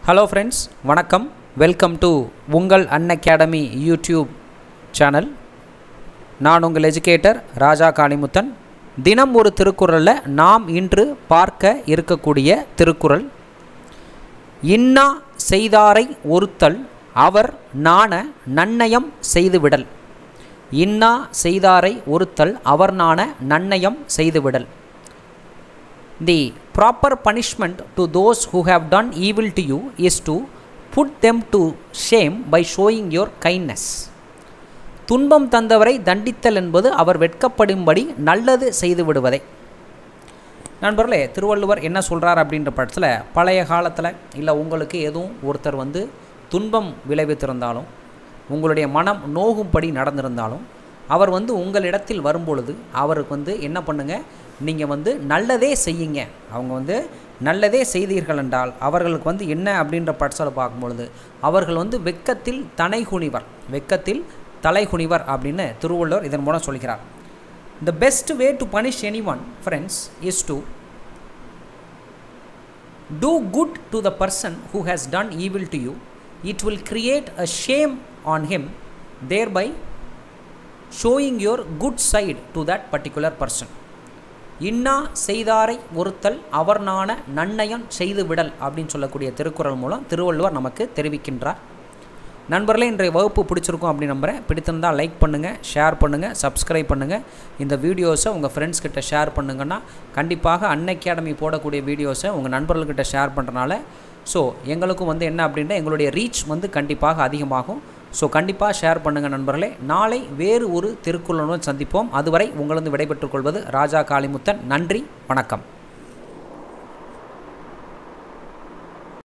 Hello friends வணக்கம் welcome to உங்கள் Unacademy YouTube channel நான் உங்கள் எஜுகேட்டர் ராஜா காளிமுத்தன் தினம் ஒரு திருக்குறளில் நாம் இன்று பார்க்க இருக்கக்கூடிய திருக்குறள் இன்னா செய்தாரை ஒருத்தல் அவர் நாண நன்னயம் செய்துவிடல் இன்னா செய்தாரை ஒருத்தல் அவர் நாண நன்னயம் செய்துவிடல் The proper punishment to those who have done evil to you is to put them to shame by showing your kindness. துன்பம் தந்தவரை தண்டித்தல் என்பது அவர் வெட்கப்படும்படி நல்லது செய்து விடுவதே நண்பர்களே திருவள்ளுவர் என்ன சொல்கிறார் அப்படின்ற பட்சத்தில் பழைய காலத்தில் இல்லை உங்களுக்கு எதுவும் ஒருத்தர் வந்து துன்பம் விளைவித்திருந்தாலும் உங்களுடைய மனம் நோகும்படி நடந்திருந்தாலும் அவர் வந்து உங்களிடத்தில் வரும்பொழுது அவருக்கு வந்து என்ன பண்ணுங்க நீங்கள் வந்து நல்லதே செய்யுங்க அவங்க வந்து நல்லதே செய்தீர்கள் என்றால் அவர்களுக்கு வந்து என்ன அப்படின்ற பட்சத்தில் பார்க்கும்பொழுது அவர்கள் வந்து வெக்கத்தில் தனைகுனிவர் வெக்கத்தில் தலைகுனிவர் அப்படின்னு திருவள்ளுவர் இதன் மூலம் சொல்கிறார் the best way to punish anyone friends is to do good to the person who has done evil to you it will create a shame on him thereby showing your good side to that particular person இன்னா செய்தாரை ஒருத்தல் அவர் நாண நன்னயம் செய்து விடல் அப்படின்னு சொல்லக்கூடிய திருக்குறள் மூலம் திருவள்ளுவர் நமக்கு தெரிவிக்கின்றார் நண்பர்களே இன்றைய வகுப்பு பிடிச்சிருக்கும் அப்படின்னு நம்புகிறேன் பிடித்திருந்தால் லைக் பண்ணுங்கள் ஷேர் பண்ணுங்கள் சப்ஸ்கிரைப் பண்ணுங்கள் இந்த வீடியோஸை உங்கள் ஃப்ரெண்ட்ஸ் கிட்ட ஷேர் பண்ணுங்கன்னா கண்டிப்பாக அன் அகாடமி போடக்கூடிய வீடியோஸை உங்கள் நண்பர்கள்கிட்ட ஷேர் பண்ணுறனால ஸோ எங்களுக்கும் வந்து என்ன அப்படின்னா எங்களுடைய ரீச் வந்து கண்டிப்பாக அதிகமாகும் ஸோ கண்டிப்பாக ஷேர் பண்ணுங்கள் நண்பர்களே நாளை வேறு ஒரு திருக்குறளுடன் சந்திப்போம் அதுவரை உங்களது விடைபெற்றுக் கொள்வது ராஜா காளிமுத்தன் நன்றி வணக்கம்